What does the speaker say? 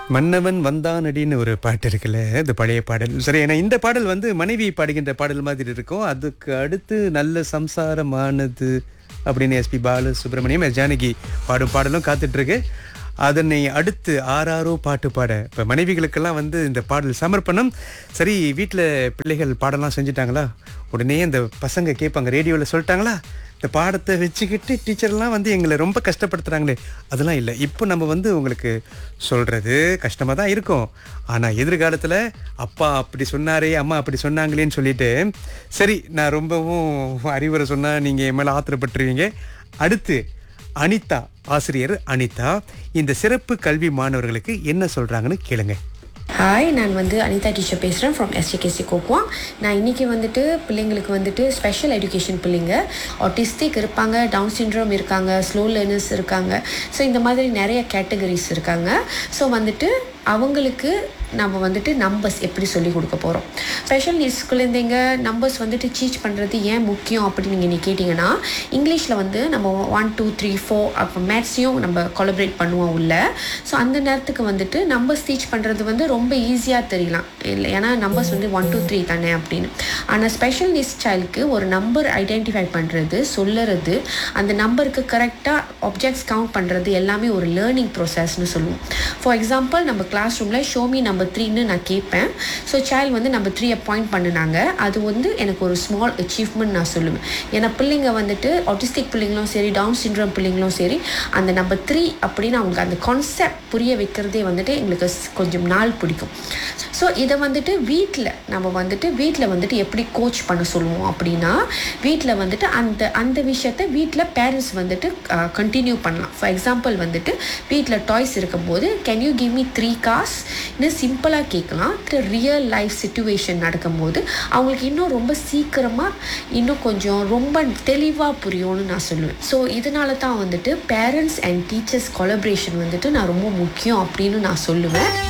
மன்னவன் வந்தானடின்னு ஒரு பாட்டு இருக்குல்ல இந்த பழைய பாடல் சரி ஏன்னா இந்த பாடல் வந்து மனைவி பாடுகின்ற பாடல் மாதிரி இருக்கும் அதுக்கு அடுத்து நல்ல சம்சாரமானது அப்படின்னு எஸ்பி பாலு சுப்பிரமணியம் எஸ் ஜானகி பாடும் பாடலும் காத்துட்டு இருக்கு அதனை அடுத்து ஆறாரோ பாட்டு பாட இப்போ மனைவிகளுக்கெல்லாம் வந்து இந்த பாடல் சமர்ப்பணம் சரி வீட்டில் பிள்ளைகள் பாடலாம் செஞ்சுட்டாங்களா உடனே அந்த பசங்க கேட்பாங்க ரேடியோவில் சொல்லிட்டாங்களா இந்த பாடத்தை வச்சுக்கிட்டு டீச்சர்லாம் வந்து எங்களை ரொம்ப கஷ்டப்படுத்துகிறாங்களே அதெல்லாம் இல்லை இப்போ நம்ம வந்து உங்களுக்கு சொல்கிறது கஷ்டமாக தான் இருக்கும் ஆனால் எதிர்காலத்தில் அப்பா அப்படி சொன்னாரே அம்மா அப்படி சொன்னாங்களேன்னு சொல்லிட்டு சரி நான் ரொம்பவும் அறிவுரை சொன்னால் நீங்கள் என் மேலே ஆத்திரப்பட்டுருவீங்க அடுத்து அனிதா ஆசிரியர் அனிதா இந்த சிறப்பு கல்வி மாணவர்களுக்கு என்ன சொல்கிறாங்கன்னு கேளுங்க ஹாய் நான் வந்து அனிதா டீச்சர் பேசுகிறேன் ஃப்ரம் எஸ்டிகேசி கோக்குவாங் நான் இன்றைக்கி வந்துட்டு பிள்ளைங்களுக்கு வந்துட்டு ஸ்பெஷல் எஜுகேஷன் பிள்ளைங்க ஆட்டிஸ்டிக் இருப்பாங்க டவுன் சிண்ட்ரோம் இருக்காங்க ஸ்லோ லேர்னர்ஸ் இருக்காங்க ஸோ இந்த மாதிரி நிறைய கேட்டகரிஸ் இருக்காங்க ஸோ வந்துட்டு அவங்களுக்கு நம்ம வந்துட்டு நம்பர்ஸ் எப்படி சொல்லி கொடுக்க போகிறோம் ஸ்பெஷல் நீட்ஸ் குழந்தைங்க நம்பர்ஸ் வந்துட்டு டீச் பண்ணுறது ஏன் முக்கியம் அப்படின்னு நீங்கள் நீ கேட்டிங்கன்னா இங்கிலீஷில் வந்து நம்ம ஒன் டூ த்ரீ ஃபோர் அப்போ மேத்ஸையும் நம்ம கொலபரேட் பண்ணுவோம் உள்ள ஸோ அந்த நேரத்துக்கு வந்துட்டு நம்பர்ஸ் டீச் பண்ணுறது வந்து ரொம்ப ஈஸியாக தெரியலாம் இல்லை ஏன்னா நம்பர்ஸ் வந்து ஒன் டூ த்ரீ தானே அப்படின்னு ஆனால் ஸ்பெஷல் நீட்ஸ் சைல்டுக்கு ஒரு நம்பர் ஐடென்டிஃபை பண்ணுறது சொல்லுறது அந்த நம்பருக்கு கரெக்டாக ஆப்ஜெக்ட்ஸ் கவுண்ட் பண்ணுறது எல்லாமே ஒரு லேர்னிங் ப்ரோசஸ்னு சொல்லுவோம் ஃபார் எக்ஸாம்பிள் நம்ம கிளாஸ் ரூமில் ஷோமி நம்பர் த்ரீன்னு நான் கேட்பேன் ஸோ சைல்டு வந்து நம்பர் த்ரீயை பாயிண்ட் பண்ணினாங்க அது வந்து எனக்கு ஒரு ஸ்மால் அச்சீவ்மெண்ட் நான் சொல்லுவேன் ஏன்னா பிள்ளைங்க வந்துட்டு ஆட்டிஸ்டிக் பிள்ளைங்களும் சரி டவுன் சிண்ட்ரோம் பிள்ளைங்களும் சரி அந்த நம்பர் த்ரீ அப்படின்னு அவங்களுக்கு அந்த கான்செப்ட் புரிய வைக்கிறதே வந்துட்டு எங்களுக்கு ஸ்- கொஞ்சம் நாள் பிடிக்கும் ஸோ இதை வந்துட்டு வீட்டில் நம்ம வந்துட்டு வீட்டில் வந்துட்டு எப்படி கோச் பண்ண சொல்லுவோம் அப்படின்னா வீட்டில் வந்துட்டு அந்த அந்த விஷயத்த வீட்டில் பேரண்ட்ஸ் வந்துட்டு கண்டினியூ பண்ணலாம் ஃபார் எக்ஸாம்பிள் வந்துட்டு வீட்டில் டாய்ஸ் இருக்கும்போது can you give me three cars இன்னும் சிம்பிளாக கேட்கலாம் ரியல் லைஃப் சுச்சுவேஷன் நடக்கும்போது அவங்களுக்கு இன்னும் ரொம்ப சீக்கிரமாக இன்னும் கொஞ்சம் ரொம்ப தெளிவாக புரியும்னு நான் சொல்லுவேன் ஸோ இதனால தான் வந்துட்டு பேரண்ட்ஸ் அண்ட் டீச்சர்ஸ் கொலபரேஷன் வந்துட்டு நான் ரொம்ப முக்கியம் அப்படின்னு நான் சொல்லுவேன்